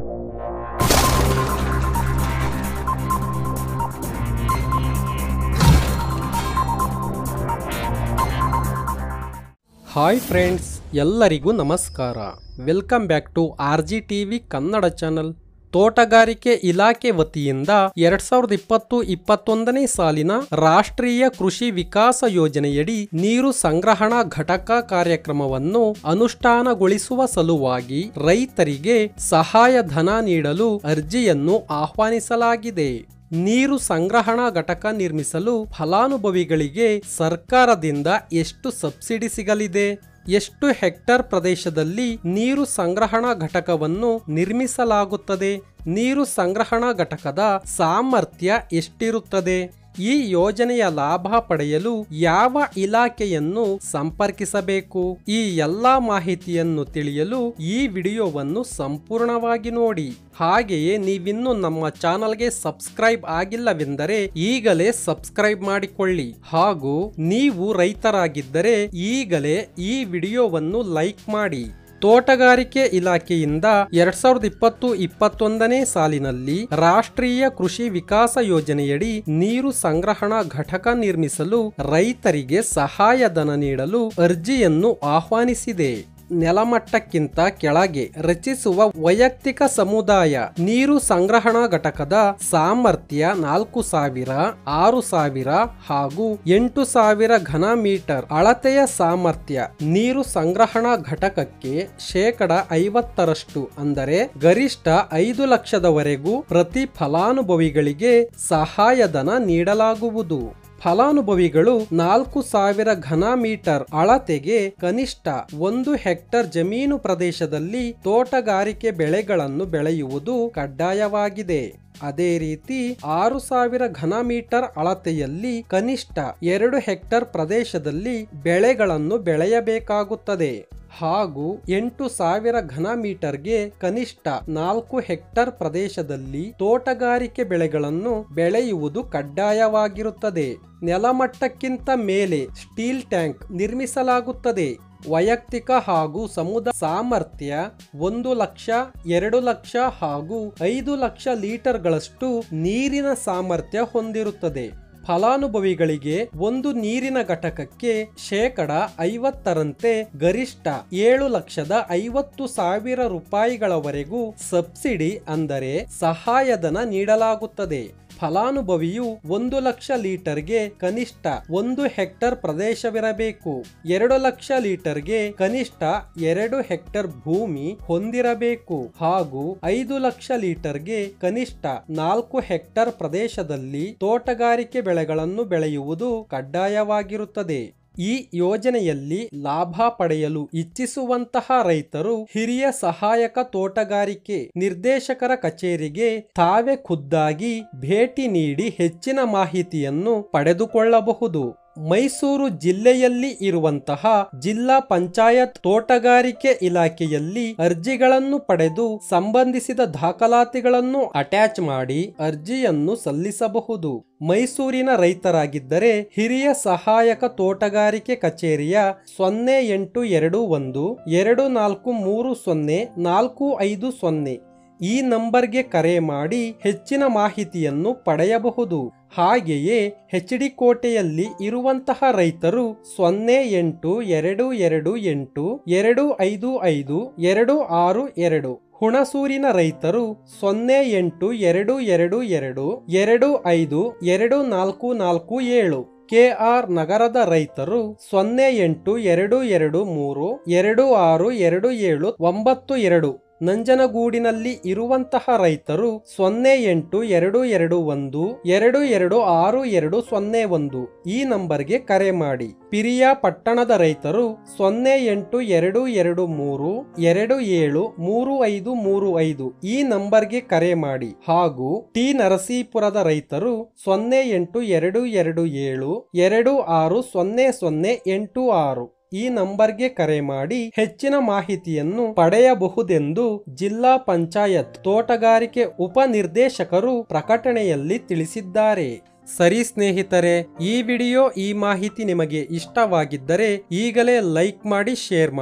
hi friends ಎಲ್ಲರಿಗೂ ನಮಸ್ಕಾರ welcome back to R G TV Kannada channel ತೋಟಗಾರಿಕೆ ಇಲಾಖೆ ವತಿಯಿಂದ ಎರಡ್ ಸಾವಿರದ ಇಪ್ಪತ್ತು ಇಪ್ಪತ್ತೊಂದನೇ ಸಾಲಿನ ರಾಷ್ಟ್ರೀಯ ಕೃಷಿ ವಿಕಾಸ ಯೋಜನೆಯಡಿ ನೀರು ಸಂಗ್ರಹಣಾ ಘಟಕ ಕಾರ್ಯಕ್ರಮವನ್ನು ಅನುಷ್ಠಾನಗೊಳಿಸುವ ಸಲುವಾಗಿ ರೈತರಿಗೆ ಸಹಾಯಧನ ನೀಡಲು ಅರ್ಜಿಯನ್ನು ಆಹ್ವಾನಿಸಲಾಗಿದೆ ನೀರು ಸಂಗ್ರಹಣಾ ಘಟಕ ನಿರ್ಮಿಸಲು ಫಲಾನುಭವಿಗಳಿಗೆ ಸರ್ಕಾರದಿಂದ ಎಷ್ಟು ಸಬ್ಸಿಡಿ ಸಿಗಲಿದೆ ಎಷ್ಟು ಹೆಕ್ಟರ್ ಪ್ರದೇಶದಲ್ಲಿ ನೀರು ಸಂಗ್ರಹಣಾ ಘಟಕವನ್ನು ನಿರ್ಮಿಸಲಾಗುತ್ತದೆ ನೀರು ಸಂಗ್ರಹಣಾ ಘಟಕದ ಸಾಮರ್ಥ್ಯ ಎಷ್ಟಿರುತ್ತದೆ ಈ ಯೋಜನೆಯ ಲಾಭ ಪಡೆಯಲು ಯಾವ ಇಲಾಖೆಯನ್ನು ಸಂಪರ್ಕಿಸಬೇಕು ಈ ಎಲ್ಲಾ ಮಾಹಿತಿಯನ್ನು ತಿಳಿಯಲು ಈ ವಿಡಿಯೋವನ್ನು ಸಂಪೂರ್ಣವಾಗಿ ನೋಡಿ ಹಾಗೆಯೇ ನೀವಿನ್ನು ನಮ್ಮ ಚಾನಲ್ಗೆ ಸಬ್ಸ್ಕ್ರೈಬ್ ಆಗಿಲ್ಲವೆಂದರೆ ಈಗಲೇ ಸಬ್ಸ್ಕ್ರೈಬ್ ಮಾಡಿಕೊಳ್ಳಿ ಹಾಗೂ ನೀವು ರೈತರಾಗಿದ್ದರೆ ಈಗಲೇ ಈ ವಿಡಿಯೋವನ್ನು ಲೈಕ್ ಮಾಡಿ ತೋಟಗಾರಿಕೆ ಇಲಾಖೆಯಿಂದ ಎರಡ್ ಸಾವಿರದ ಇಪ್ಪತ್ತು ಇಪ್ಪತ್ತೊಂದನೇ ಸಾಲಿನಲ್ಲಿ ರಾಷ್ಟ್ರೀಯ ಕೃಷಿ ವಿಕಾಸ ಯೋಜನೆಯಡಿ ನೀರು ಸಂಗ್ರಹಣಾ ಘಟಕ ನಿರ್ಮಿಸಲು ರೈತರಿಗೆ ಸಹಾಯಧನ ನೀಡಲು ಅರ್ಜಿಯನ್ನು ಆಹ್ವಾನಿಸಿದೆ ನೆಲಮಟ್ಟಕ್ಕಿಂತ ಕೆಳಗೆ ರಚಿಸುವ ವೈಯಕ್ತಿಕ ಸಮುದಾಯ ನೀರು ಸಂಗ್ರಹಣಾ ಘಟಕದ ಸಾಮರ್ಥ್ಯ ನಾಲ್ಕು ಸಾವಿರ ಆರು ಸಾವಿರ ಹಾಗೂ ಎಂಟು ಸಾವಿರ ಘನ ಮೀಟರ್ ಅಳತೆಯ ಸಾಮರ್ಥ್ಯ ನೀರು ಸಂಗ್ರಹಣಾ ಘಟಕಕ್ಕೆ ಶೇಕಡ ಐವತ್ತರಷ್ಟು ಅಂದರೆ ಗರಿಷ್ಠ ಐದು ಲಕ್ಷದವರೆಗೂ ಪ್ರತಿ ಫಲಾನುಭವಿಗಳಿಗೆ ಸಹಾಯಧನ ನೀಡಲಾಗುವುದು ಫಲಾನುಭವಿಗಳು ನಾಲ್ಕು ಸಾವಿರ ಘನ ಮೀಟರ್ ಅಳತೆಗೆ ಕನಿಷ್ಠ ಒಂದು ಹೆಕ್ಟರ್ ಜಮೀನು ಪ್ರದೇಶದಲ್ಲಿ ತೋಟಗಾರಿಕೆ ಬೆಳೆಗಳನ್ನು ಬೆಳೆಯುವುದು ಕಡ್ಡಾಯವಾಗಿದೆ ಅದೇ ರೀತಿ ಆರು ಸಾವಿರ ಘನ ಮೀಟರ್ ಅಳತೆಯಲ್ಲಿ ಕನಿಷ್ಠ ಎರಡು ಹೆಕ್ಟರ್ ಪ್ರದೇಶದಲ್ಲಿ ಬೆಳೆಗಳನ್ನು ಬೆಳೆಯಬೇಕಾಗುತ್ತದೆ ಹಾಗೂ ಎಂಟು ಸಾವಿರ ಘನ ಮೀಟರ್ಗೆ ಕನಿಷ್ಠ ನಾಲ್ಕು ಹೆಕ್ಟರ್ ಪ್ರದೇಶದಲ್ಲಿ ತೋಟಗಾರಿಕೆ ಬೆಳೆಗಳನ್ನು ಬೆಳೆಯುವುದು ಕಡ್ಡಾಯವಾಗಿರುತ್ತದೆ ನೆಲಮಟ್ಟಕ್ಕಿಂತ ಮೇಲೆ ಸ್ಟೀಲ್ ಟ್ಯಾಂಕ್ ನಿರ್ಮಿಸಲಾಗುತ್ತದೆ ವೈಯಕ್ತಿಕ ಹಾಗೂ ಸಮುದಾಯ ಸಾಮರ್ಥ್ಯ ಒಂದು ಲಕ್ಷ ಎರಡು ಲಕ್ಷ ಹಾಗೂ ಐದು ಲಕ್ಷ ಲೀಟರ್ಗಳಷ್ಟು ನೀರಿನ ಸಾಮರ್ಥ್ಯ ಹೊಂದಿರುತ್ತದೆ ಫಲಾನುಭವಿಗಳಿಗೆ ಒಂದು ನೀರಿನ ಘಟಕಕ್ಕೆ ಶೇಕಡ ಐವತ್ತರಂತೆ ಗರಿಷ್ಠ ಏಳು ಲಕ್ಷದ ಐವತ್ತು ಸಾವಿರ ರೂಪಾಯಿಗಳವರೆಗೂ ಸಬ್ಸಿಡಿ ಅಂದರೆ ಸಹಾಯಧನ ನೀಡಲಾಗುತ್ತದೆ ಫಲಾನುಭವಿಯು ಒಂದು ಲಕ್ಷ ಲೀಟರ್ಗೆ ಕನಿಷ್ಠ ಒಂದು ಹೆಕ್ಟರ್ ಪ್ರದೇಶವಿರಬೇಕು ಎರಡು ಲಕ್ಷ ಲೀಟರ್ಗೆ ಕನಿಷ್ಠ ಎರಡು ಹೆಕ್ಟರ್ ಭೂಮಿ ಹೊಂದಿರಬೇಕು ಹಾಗೂ ಐದು ಲಕ್ಷ ಲೀಟರ್ಗೆ ಕನಿಷ್ಠ ನಾಲ್ಕು ಹೆಕ್ಟರ್ ಪ್ರದೇಶದಲ್ಲಿ ತೋಟಗಾರಿಕೆ ಬೆಳೆಗಳನ್ನು ಬೆಳೆಯುವುದು ಕಡ್ಡಾಯವಾಗಿರುತ್ತದೆ ಈ ಯೋಜನೆಯಲ್ಲಿ ಲಾಭ ಪಡೆಯಲು ಇಚ್ಛಿಸುವಂತಹ ರೈತರು ಹಿರಿಯ ಸಹಾಯಕ ತೋಟಗಾರಿಕೆ ನಿರ್ದೇಶಕರ ಕಚೇರಿಗೆ ತಾವೇ ಖುದ್ದಾಗಿ ಭೇಟಿ ನೀಡಿ ಹೆಚ್ಚಿನ ಮಾಹಿತಿಯನ್ನು ಪಡೆದುಕೊಳ್ಳಬಹುದು ಮೈಸೂರು ಜಿಲ್ಲೆಯಲ್ಲಿ ಇರುವಂತಹ ಜಿಲ್ಲಾ ಪಂಚಾಯತ್ ತೋಟಗಾರಿಕೆ ಇಲಾಖೆಯಲ್ಲಿ ಅರ್ಜಿಗಳನ್ನು ಪಡೆದು ಸಂಬಂಧಿಸಿದ ದಾಖಲಾತಿಗಳನ್ನು ಅಟ್ಯಾಚ್ ಮಾಡಿ ಅರ್ಜಿಯನ್ನು ಸಲ್ಲಿಸಬಹುದು ಮೈಸೂರಿನ ರೈತರಾಗಿದ್ದರೆ ಹಿರಿಯ ಸಹಾಯಕ ತೋಟಗಾರಿಕೆ ಕಚೇರಿಯ ಸೊನ್ನೆ ಎಂಟು ಎರಡು ಒಂದು ಎರಡು ನಾಲ್ಕು ಮೂರು ಸೊನ್ನೆ ನಾಲ್ಕು ಐದು ಸೊನ್ನೆ ಈ ನಂಬರ್ಗೆ ಕರೆ ಮಾಡಿ ಹೆಚ್ಚಿನ ಮಾಹಿತಿಯನ್ನು ಪಡೆಯಬಹುದು ಹಾಗೆಯೇ ಎಚ್ ಡಿ ಕೋಟೆಯಲ್ಲಿ ಇರುವಂತಹ ರೈತರು ಸೊನ್ನೆ ಎಂಟು ಎರಡು ಎರಡು ಎಂಟು ಎರಡು ಐದು ಐದು ಎರಡು ಆರು ಎರಡು ಹುಣಸೂರಿನ ರೈತರು ಸೊನ್ನೆ ಎಂಟು ಎರಡು ಎರಡು ಎರಡು ಎರಡು ಐದು ಎರಡು ನಾಲ್ಕು ನಾಲ್ಕು ಏಳು ಕೆಆರ್ ನಗರದ ರೈತರು ಸೊನ್ನೆ ಎಂಟು ಎರಡು ಎರಡು ಮೂರು ಎರಡು ಆರು ಎರಡು ಏಳು ಒಂಬತ್ತು ಎರಡು ನಂಜನಗೂಡಿನಲ್ಲಿ ಇರುವಂತಹ ರೈತರು ಸೊನ್ನೆ ಎಂಟು ಎರಡು ಎರಡು ಒಂದು ಎರಡು ಎರಡು ಆರು ಎರಡು ಸೊನ್ನೆ ಒಂದು ಈ ನಂಬರ್ಗೆ ಕರೆ ಮಾಡಿ ಪಿರಿಯ ಪಟ್ಟಣದ ರೈತರು ಸೊನ್ನೆ ಎಂಟು ಎರಡು ಎರಡು ಮೂರು ಎರಡು ಏಳು ಮೂರು ಐದು ಮೂರು ಐದು ಈ ನಂಬರ್ಗೆ ಕರೆ ಮಾಡಿ ಹಾಗೂ ಟಿ ನರಸೀಪುರದ ರೈತರು ಸೊನ್ನೆ ಎಂಟು ಎರಡು ಎರಡು ಏಳು ಎರಡು ಆರು ಸೊನ್ನೆ ಸೊನ್ನೆ ಎಂಟು ಆರು ಈ ನಂಬರ್ಗೆ ಕರೆ ಮಾಡಿ ಹೆಚ್ಚಿನ ಮಾಹಿತಿಯನ್ನು ಪಡೆಯಬಹುದೆಂದು ಜಿಲ್ಲಾ ಪಂಚಾಯತ್ ತೋಟಗಾರಿಕೆ ಉಪನಿರ್ದೇಶಕರು ಪ್ರಕಟಣೆಯಲ್ಲಿ ತಿಳಿಸಿದ್ದಾರೆ ಸರಿ ಸ್ನೇಹಿತರೆ ಈ ವಿಡಿಯೋ ಈ ಮಾಹಿತಿ ನಿಮಗೆ ಇಷ್ಟವಾಗಿದ್ದರೆ ಈಗಲೇ ಲೈಕ್ ಮಾಡಿ ಶೇರ್ ಮಾಡಿ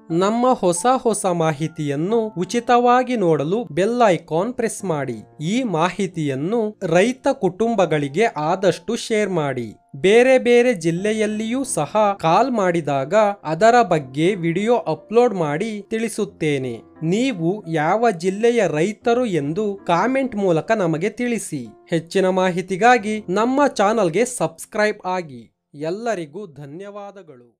ನಮ್ಮ ಹೊಸ ಹೊಸ ಮಾಹಿತಿಯನ್ನು ಉಚಿತವಾಗಿ ನೋಡಲು ಬೆಲ್ ಐಕಾನ್ ಪ್ರೆಸ್ ಮಾಡಿ ಈ ಮಾಹಿತಿಯನ್ನು ರೈತ ಕುಟುಂಬಗಳಿಗೆ ಆದಷ್ಟು ಶೇರ್ ಮಾಡಿ ಬೇರೆ ಬೇರೆ ಜಿಲ್ಲೆಯಲ್ಲಿಯೂ ಸಹ ಕಾಲ್ ಮಾಡಿದಾಗ ಅದರ ಬಗ್ಗೆ ವಿಡಿಯೋ ಅಪ್ಲೋಡ್ ಮಾಡಿ ತಿಳಿಸುತ್ತೇನೆ ನೀವು ಯಾವ ಜಿಲ್ಲೆಯ ರೈತರು ಎಂದು ಕಾಮೆಂಟ್ ಮೂಲಕ ನಮಗೆ ತಿಳಿಸಿ ಹೆಚ್ಚಿನ ಮಾಹಿತಿಗಾಗಿ ನಮ್ಮ ಚಾನಲ್ಗೆ ಸಬ್ಸ್ಕ್ರೈಬ್ ಆಗಿ ಎಲ್ಲರಿಗೂ ಧನ್ಯವಾದಗಳು